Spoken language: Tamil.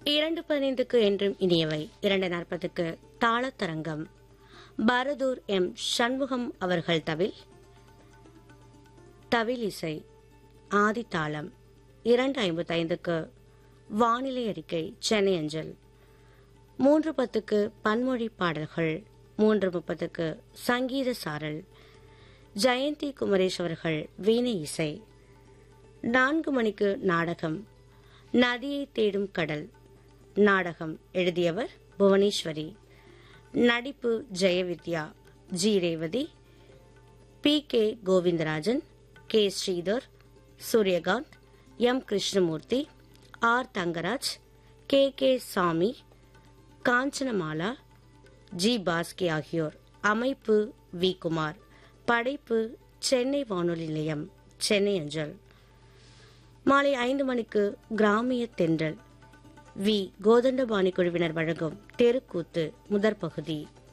இரண்டு பதினைந்துக்கு என்றும் இனியவை இரண்டு நாற்பதுக்கு தாளத்தரங்கம் பரதூர் எம் சண்முகம் அவர்கள் தவில் தவில் இசை ஆதித்தாளம் இரண்டு ஐம்பத்தைந்துக்கு வானிலை அறிக்கை சென்னை அஞ்சல் மூன்று பத்துக்கு பன்மொழி பாடல்கள் மூன்று முப்பதுக்கு சங்கீத சாரல் ஜெயந்தி குமரேஷ் அவர்கள் வீணை இசை நான்கு மணிக்கு நாடகம் நதியை தேடும் கடல் நாடகம் எழுதியவர் புவனேஸ்வரி நடிப்பு Jayavidya G Revathi P K Govindarajan K Sridhar Suryakanth M Krishnamurthy R Thangaraj K K Sami Kanchanamala G Bhaski ஆகியோர் அமைப்பு வி குமார் படைப்பு சென்னை வானொலி நிலையம் சென்னை அஞ்சல் மாலை ஐந்து மணிக்கு கிராமிய தென்றல் வி கோதண்டபாணி குழுவினர் வழங்கும் தெருக்கூத்து முதற் பகுதி